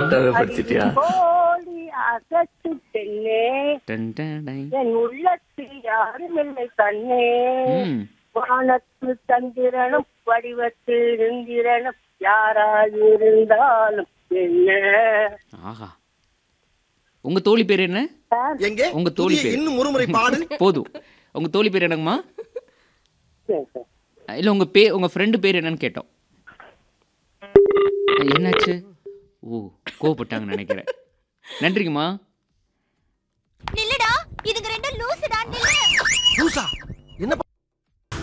அறிவு கோடி அகத்து பெண்ணே டன், டன், டன். என் உள்ளத்தில் யாருமில்லை கண்ணே ம். வானத்து சந்திரனும் வடிவத்தில் இருந்திரனும் யாராயிருந்தாலும் என்ன ஆஹா உங்க தோழி பேர் என்ன எங்கே உங்க தோழி புதிய பேர் இன்னும் ஒருமுறை பாடு போதும் உங்க தோழி பேர் என்னங்கம்மா சரி, சரி. இல்ல உங்க பே உங்க ஃப்ரெண்டு பேர் என்னன்னு கேட்டோம் என்னாச்சு ஓ கோவப்பட்டாங்கன்னு நினைக்கிறேன் நன்றிங்கம்மா நில்லுடா இதுங்க ரெண்டும் லூசுடா நில்லு லூசா என்ன